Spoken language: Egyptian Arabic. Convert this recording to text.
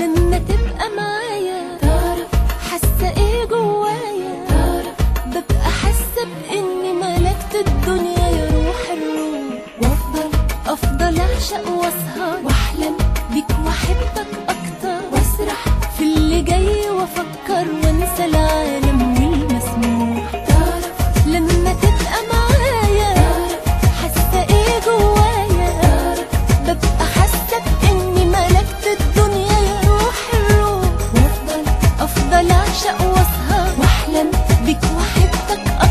لما تبقى معايا تعرف حاسة ايه جوايا تعرف ببقى حاسة باني ملكت الدنيا يا روح الروح وافضل افضل اعشق واسهر واحلم بيك واحبك اكتر واسرح في اللي جاي وافكر وانسى العالم والمسموح تعرف لما تبقى معايا تعرف حاسة ايه جوايا تعرف ببقى حاسة باني ملكت الدنيا يا روح الروح وافضل افضل اعشق واسهر واحلم بيك واحبك